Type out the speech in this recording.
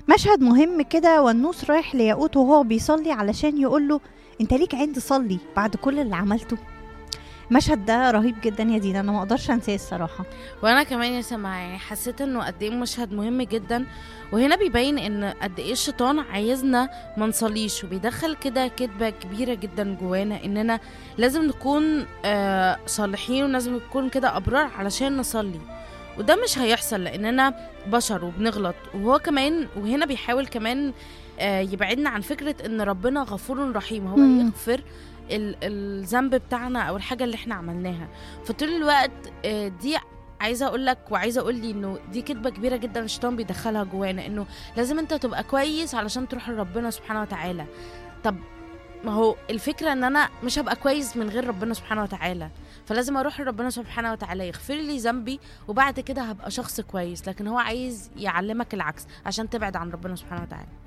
مشهد مهم كده والنوس رايح لياقوت وهو بيصلي علشان يقول له انت ليك عند صلي بعد كل اللي عملته المشهد ده رهيب جدا يا دينا انا ما اقدرش انساه الصراحه وانا كمان يا سما يعني حسيت انه قد ايه مشهد مهم جدا وهنا بيبين ان قد ايه الشيطان عايزنا ما نصليش وبيدخل كده كذبه كبيره جدا جوانا اننا لازم نكون آه صالحين ولازم نكون كده ابرار علشان نصلي وده مش هيحصل لاننا بشر وبنغلط وهو كمان وهنا بيحاول كمان آه يبعدنا عن فكره ان ربنا غفور رحيم هو مم. يغفر ال- الذنب بتاعنا او الحاجه اللي احنا عملناها فطول الوقت آه، دي عايزه اقول لك وعايزه اقول لي انه دي كذبه كبيره جدا الشيطان بيدخلها جوانا انه لازم انت تبقى كويس علشان تروح لربنا سبحانه وتعالى طب ما هو الفكره ان انا مش هبقى كويس من غير ربنا سبحانه وتعالى فلازم اروح لربنا سبحانه وتعالى يغفر لي ذنبي وبعد كده هبقى شخص كويس لكن هو عايز يعلمك العكس عشان تبعد عن ربنا سبحانه وتعالى